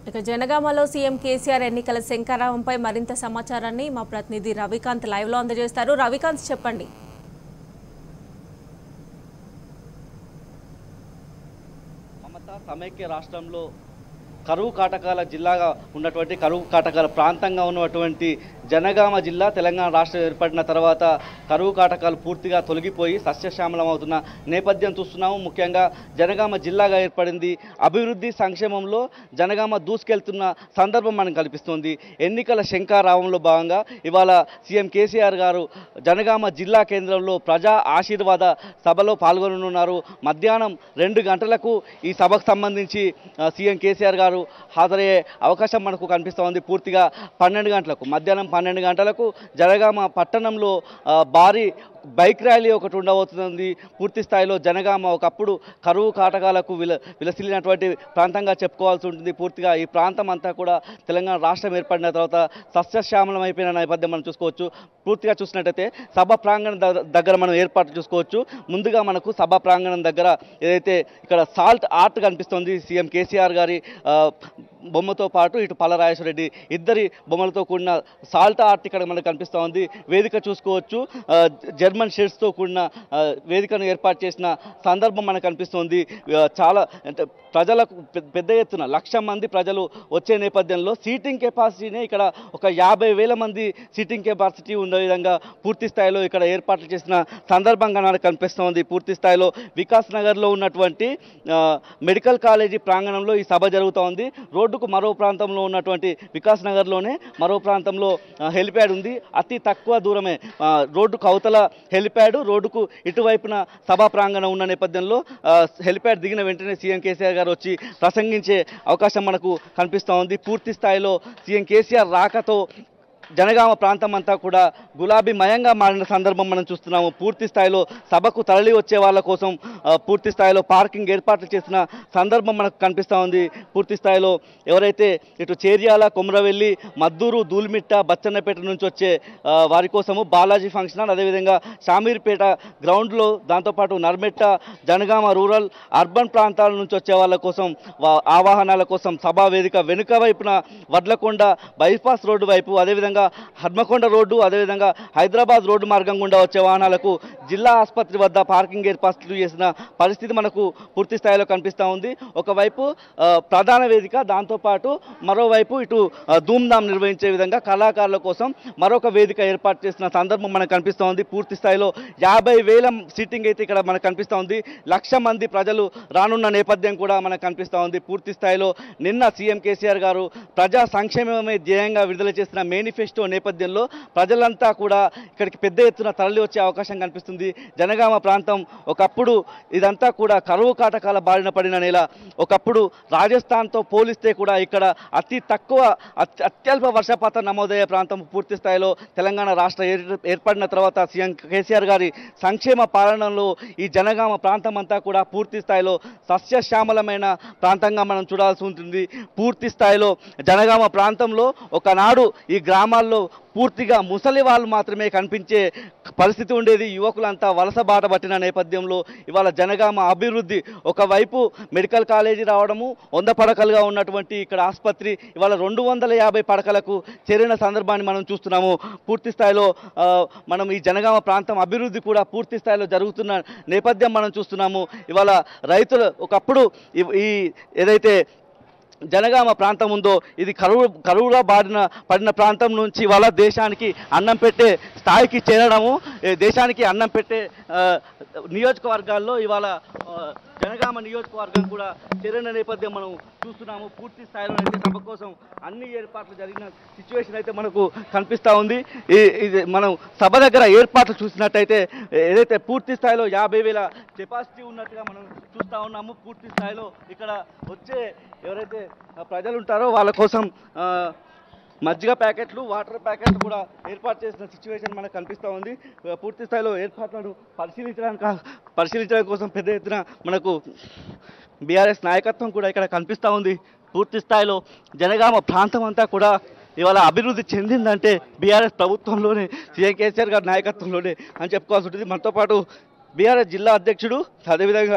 ఇక జనగామలో సీఎం కేసీఆర్ ఎన్నికల శంకరావంపై మరింత సమాచారాన్ని మా ప్రతినిధి రవికాంత్ లైవ్ లో అందజేస్తారు రవికాంత్ చెప్పండి మమత సమైక్య రాష్ట్రంలో కరువు కాటకాల జిల్లాగా ఉన్నటువంటి కరువు కాటకాల ప్రాంతంగా ఉన్నటువంటి జనగామ జిల్లా తెలంగాణ రాష్ట్రం ఏర్పడిన తర్వాత కరువు కాటకాలు పూర్తిగా తొలగిపోయి సస్యశ్యామలం అవుతున్న నేపథ్యం చూస్తున్నాము ముఖ్యంగా జనగామ జిల్లాగా ఏర్పడింది అభివృద్ధి సంక్షేమంలో జనగామ దూసుకెళ్తున్న సందర్భం మనకు కనిపిస్తుంది ఎన్నికల శంకారావంలో భాగంగా ఇవాళ సీఎం కేసీఆర్ గారు జనగామ జిల్లా కేంద్రంలో ప్రజా ఆశీర్వాద సభలో పాల్గొననున్నారు మధ్యాహ్నం రెండు గంటలకు ఈ సభకు సంబంధించి ఆ, సీఎం కేసీఆర్ గారు హాజరయ్యే అవకాశం మనకు కనిపిస్తూ ఉంది పూర్తిగా పన్నెండు గంటలకు మధ్యాహ్నం పన్నెండు గంటలకు జనగామ పట్టణంలో ఆ, భారీ బైక్ ర్యాలీ ఒకటి ఉండబోతుంది పూర్తి స్థాయిలో జనగామ ఒకప్పుడు కరువు కాటకాలకు విల విలసిల్లినటువంటి ప్రాంతంగా చెప్పుకోవాల్సి ఉంటుంది పూర్తిగా ఈ ప్రాంతం అంతా కూడా తెలంగాణ రాష్ట్రం ఏర్పడిన తర్వాత సస్యశ్యామలం అయిపోయిన నేపథ్యం మనం చూసుకోవచ్చు పూర్తిగా చూసినట్టయితే సభ ప్రాంగణం ద- దగ్గర మనం ఏర్పాటు చూసుకోవచ్చు ముందుగా మనకు సభ ప్రాంగణం దగ్గర ఏదైతే ఇక్కడ సాల్ట్ ఆర్ట్ కనిపిస్తుంది సీఎం కేసీఆర్ గారి ఆ, బొమ్మతో పాటు ఇటు పల్లరాజేశ్వర రెడ్డి ఇద్దరి బొమ్మలతో కూడిన సాల్ట్ ఆర్ట్ ఇక్కడ మనకు కనిపిస్తూ ఉంది వేదిక చూసుకోవచ్చు ఆ, జర్మన్ షేడ్స్తో కూడిన ఆ, వేదికను ఏర్పాటు చేసిన సందర్భం మనకు కనిపిస్తుంది ఆ, చాలా అంటే ప్రజలకు పె- పెద్ద ఎత్తున లక్ష మంది ప్రజలు వచ్చే నేపథ్యంలో సీటింగ్ కెపాసిటీనే ఇక్కడ ఒక యాభై వేల మంది సీటింగ్ కెపాసిటీ ఉండే విధంగా పూర్తి స్థాయిలో ఇక్కడ ఏర్పాట్లు చేసిన సందర్భంగా నాకు కనిపిస్తోంది పూర్తి స్థాయిలో వికాస్ నగర్లో ఉన్నటువంటి ఆ, మెడికల్ కాలేజీ ప్రాంగణంలో ఈ సభ జరుగుతూ ఉంది రోడ్డుకు మరో ప్రాంతంలో ఉన్నటువంటి వికాస్ నగర్లోనే మరో ప్రాంతంలో ఆ, హెలిప్యాడ్ ఉంది అతి తక్కువ దూరమే ఆ, రోడ్డుకు అవతల హెలిప్యాడ్ రోడ్డుకు ఇటువైపున సభా ప్రాంగణం ఉన్న నేపథ్యంలో ఆ, హెలిప్యాడ్ దిగిన వెంటనే సీఎం కేసీఆర్ గారు వచ్చి ప్రసంగించే అవకాశం మనకు కనిపిస్తూ ఉంది పూర్తి స్థాయిలో సీఎం కేసీఆర్ రాకతో జనగామ ప్రాంతం అంతా కూడా గులాబీ మయంగా మారిన సందర్భం మనం చూస్తున్నాము పూర్తి స్థాయిలో సభకు తరలి వచ్చే వాళ్ళ కోసం ఆ, పూర్తి స్థాయిలో పార్కింగ్ ఏర్పాట్లు చేసిన సందర్భం మనకు కనిపిస్తూ ఉంది పూర్తి స్థాయిలో ఎవరైతే ఇటు చేర్యాల కొమరవెల్లి మద్దూరు దూల్మిట్ట బచ్చన్నపేట నుంచి వచ్చే ఆ, వారి కోసము బాలాజీ ఫంక్షన్ హాల్ అదేవిధంగా షామీర్పేట గ్రౌండ్లో దాంతోపాటు నర్మెట్ట జనగామ రూరల్ అర్బన్ ప్రాంతాల నుంచి వచ్చే వాళ్ళ కోసం వా- ఆ వాహనాల కోసం సభా వేదిక వెనుక వైపున వడ్లకొండ బైపాస్ రోడ్డు వైపు అదేవిధంగా హన్మకొండ రోడ్డు అదేవిధంగా హైదరాబాద్ రోడ్డు మార్గం గుండా వచ్చే వాహనాలకు జిల్లా ఆసుపత్రి వద్ద పార్కింగ్ ఏర్పాట్లు చేసిన పరిస్థితి మనకు పూర్తి స్థాయిలో కనిపిస్తూ ఉంది ఒకవైపు ఆ, ప్రధాన వేదిక దాంతోపాటు మరోవైపు ఇటు ఆ, ధూమ్ధామ్ నిర్వహించే విధంగా కళాకారుల కోసం మరొక వేదిక ఏర్పాటు చేసిన సందర్భం మనకు కనిపిస్తూ ఉంది పూర్తి స్థాయిలో యాభై వేల సీటింగ్ అయితే ఇక్కడ మనకు కనిపిస్తూ ఉంది లక్ష మంది ప్రజలు రానున్న నేపథ్యం కూడా మనకు కనిపిస్తూ ఉంది పూర్తి స్థాయిలో నిన్న సీఎం కేసీఆర్ గారు ప్రజా సంక్షేమమే ధ్యేయంగా విడుదల చేసిన మేనిఫెస్టో నేపథ్యంలో ప్రజలంతా కూడా ఇక్కడికి పెద్ద ఎత్తున తరలి వచ్చే అవకాశం కనిపిస్తుంది జనగామ ప్రాంతం ఒకప్పుడు ఇదంతా కూడా కరువు కాటకాల బారిన పడిన నేల ఒకప్పుడు రాజస్థాన్తో పోలిస్తే కూడా ఇక్కడ అతి తక్కువ అత్య- అత్యల్ప వర్షపాతం నమోదయ్యే ప్రాంతం పూర్తి స్థాయిలో తెలంగాణ రాష్ట్ర ఏర్- ఏర్పడిన తర్వాత సీఎం కేసీఆర్ గారి సంక్షేమ పాలనలో ఈ జనగామ ప్రాంతం అంతా కూడా పూర్తి స్థాయిలో సస్యశ్యామలమైన ప్రాంతంగా మనం చూడాల్సి ఉంటుంది పూర్తి స్థాయిలో జనగామ ప్రాంతంలో ఒకనాడు ఈ గ్రామాల్లో పూర్తిగా ముసలి వాళ్ళు మాత్రమే కనిపించే పరిస్థితి ఉండేది యువకులంతా వలస బాట పట్టిన నేపథ్యంలో ఇవాళ జనగామ అభివృద్ధి ఒకవైపు మెడికల్ కాలేజీ రావడము వంద పడకలుగా ఉన్నటువంటి ఇక్కడ ఆసుపత్రి ఇవాళ రెండు వందల యాభై పడకలకు చేరిన సందర్భాన్ని మనం చూస్తున్నాము పూర్తి స్థాయిలో ఆ, మనం ఈ జనగామ ప్రాంతం అభివృద్ధి కూడా పూర్తి స్థాయిలో జరుగుతున్న నేపథ్యం మనం చూస్తున్నాము ఇవాళ రైతులు ఒకప్పుడు ఈ- ఈ ఏదైతే జనగామ ప్రాంతం ఉందో ఇది కరువు కరువుగా బాడిన పడిన ప్రాంతం నుంచి ఇవాళ దేశానికి అన్నం పెట్టే స్థాయికి చేరడము ఏ దేశానికి అన్నం పెట్టే ఆ, నియోజకవర్గాల్లో ఇవాళ ఆ, జనగామ నియోజకవర్గం కూడా చేరిన నేపథ్యం మనం చూస్తున్నాము పూర్తి స్థాయిలో అయితే సభ కోసం అన్ని ఏర్పాట్లు జరిగిన సిచ్యువేషన్ అయితే మనకు కనిపిస్తూ ఉంది ఈ- ఇది మనం సభ దగ్గర ఏర్పాట్లు చూసినట్టయితే ఏదైతే పూర్తి స్థాయిలో యాభై వేల కెపాసిటీ ఉన్నట్టుగా మనం చూస్తూ ఉన్నాము పూర్తి స్థాయిలో ఇక్కడ వచ్చే ఎవరైతే ఆ, ప్రజలు ఉంటారో వాళ్ళ కోసం ఆ, మజ్జిగ ప్యాకెట్లు వాటర్ ప్యాకెట్లు కూడా ఏర్పాటు చేసిన సిచ్యువేషన్ మనకు కనిపిస్తూ ఉంది ఆ, పూర్తి స్థాయిలో ఏర్పాట్లను పరిశీలించడానికి పరిశీలించడం కోసం పెద్ద ఎత్తున మనకు బీఆర్ఎస్ నాయకత్వం కూడా ఇక్కడ కనిపిస్తూ ఉంది పూర్తి స్థాయిలో జనగామ ప్రాంతం అంతా కూడా ఇవాళ అభివృద్ధి చెందిందంటే బీఆర్ఎస్ ప్రభుత్వంలోనే సీఎం కేసీఆర్ గారి నాయకత్వంలోనే అని చెప్పుకోవాల్సి ఉంటుంది మనతో పాటు బీఆర్ఎస్ జిల్లా అధ్యక్షుడు అదేవిధంగా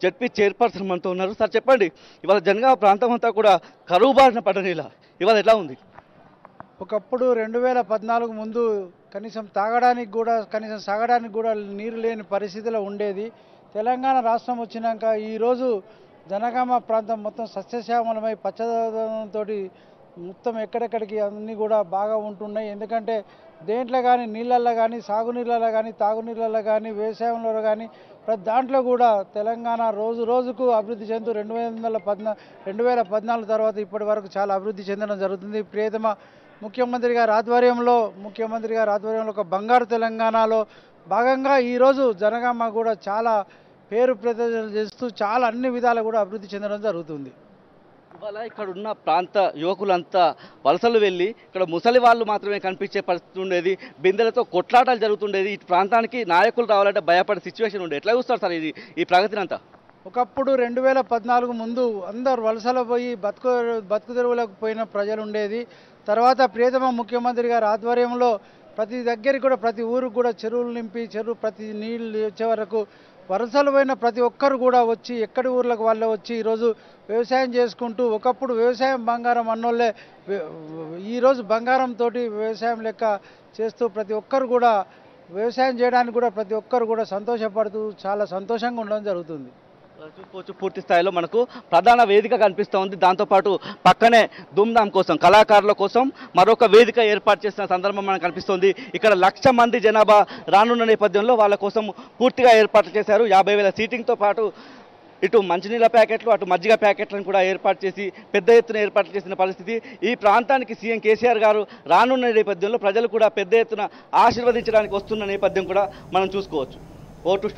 జడ్పీ చైర్పర్సన్ మనతో ఉన్నారు సార్ చెప్పండి ఇవాళ జనగామ ప్రాంతం అంతా కూడా కరువు బారిన పడనేలా ఇవాళ ఎలా ఉంది ఒకప్పుడు రెండు వేల పద్నాలుగు ముందు కనీసం తాగడానికి కూడా కనీసం సాగడానికి కూడా నీరు లేని పరిస్థితిలో ఉండేది తెలంగాణ రాష్ట్రం వచ్చినాక ఈరోజు జనగామ ప్రాంతం మొత్తం సస్యశ్యామలమై పచ్చదనంతో మొత్తం ఎక్కడెక్కడికి అన్నీ కూడా బాగా ఉంటున్నాయి ఎందుకంటే దేంట్లో కానీ నీళ్ళల్లో కానీ సాగునీళ్ళలో కానీ తాగునీళ్ళలో కానీ వ్యవసాయంలో కానీ ప్రతి దాంట్లో కూడా తెలంగాణ రోజు రోజుకు అభివృద్ధి చెందుతూ రెండు వందల పద్నా రెండు వేల పద్నాలుగు తర్వాత ఇప్పటి వరకు చాలా అభివృద్ధి చెందడం జరుగుతుంది ప్రియతమ ముఖ్యమంత్రి గారి ఆధ్వర్యంలో ముఖ్యమంత్రి గారి ఆధ్వర్యంలో ఒక బంగారు తెలంగాణలో భాగంగా ఈరోజు జనగామ కూడా చాలా పేరు ప్రతిష్టలు చేస్తూ చాలా అన్ని విధాలు కూడా అభివృద్ధి చెందడం జరుగుతుంది ఇవాళ ఇక్కడ ఉన్న ప్రాంత యువకులంతా వలసలు వెళ్ళి ఇక్కడ ముసలి వాళ్ళు మాత్రమే కనిపించే పరిస్థితి ఉండేది బిందెలతో కొట్లాటాలు జరుగుతుండేది ఈ ప్రాంతానికి నాయకులు రావాలంటే భయపడే సిచ్యువేషన్ ఉండేది ఎట్లా చూస్తారు సార్ ఇది ఈ ప్రగతిని అంతా ఒకప్పుడు రెండు వేల పద్నాలుగు ముందు అందరు వలసలు పోయి బతుకు బతుకు తెరువులకు పోయిన ప్రజలు ఉండేది తర్వాత ప్రియతమ ముఖ్యమంత్రి గారి ఆధ్వర్యంలో ప్రతి దగ్గరికి కూడా ప్రతి ఊరికి కూడా చెరువులు నింపి చెరువు ప్రతి నీళ్ళు వచ్చే వరకు వలసలు పోయిన ప్రతి ఒక్కరు కూడా వచ్చి ఎక్కడి ఊర్లకు వాళ్ళే వచ్చి ఈరోజు వ్యవసాయం చేసుకుంటూ ఒకప్పుడు వ్యవసాయం బంగారం అన్నోళ్ళే వ్య- ఈరోజు బంగారంతో వ్యవసాయం లెక్క చేస్తూ ప్రతి ఒక్కరు కూడా వ్యవసాయం చేయడానికి కూడా ప్రతి ఒక్కరు కూడా సంతోషపడుతూ చాలా సంతోషంగా ఉండడం జరుగుతుంది చూసుకోవచ్చు పూర్తి స్థాయిలో మనకు ప్రధాన వేదిక కనిపిస్తూ ఉంది దాంతోపాటు పక్కనే ధూమ్ధామ్ కోసం కళాకారుల కోసం మరొక వేదిక ఏర్పాటు చేసిన సందర్భం మనకు కనిపిస్తుంది ఇక్కడ లక్ష మంది జనాభా రానున్న నేపథ్యంలో వాళ్ళ కోసం పూర్తిగా ఏర్పాట్లు చేశారు యాభై వేల సీటింగ్తో పాటు ఇటు మంచినీళ్ళ ప్యాకెట్లు అటు మజ్జిగ ప్యాకెట్లను కూడా ఏర్పాటు చేసి పెద్ద ఎత్తున ఏర్పాట్లు చేసిన పరిస్థితి ఈ ప్రాంతానికి సీఎం కేసీఆర్ గారు రానున్న నేపథ్యంలో ప్రజలు కూడా పెద్ద ఎత్తున ఆశీర్వదించడానికి వస్తున్న నేపథ్యం కూడా మనం చూసుకోవచ్చు ఓటు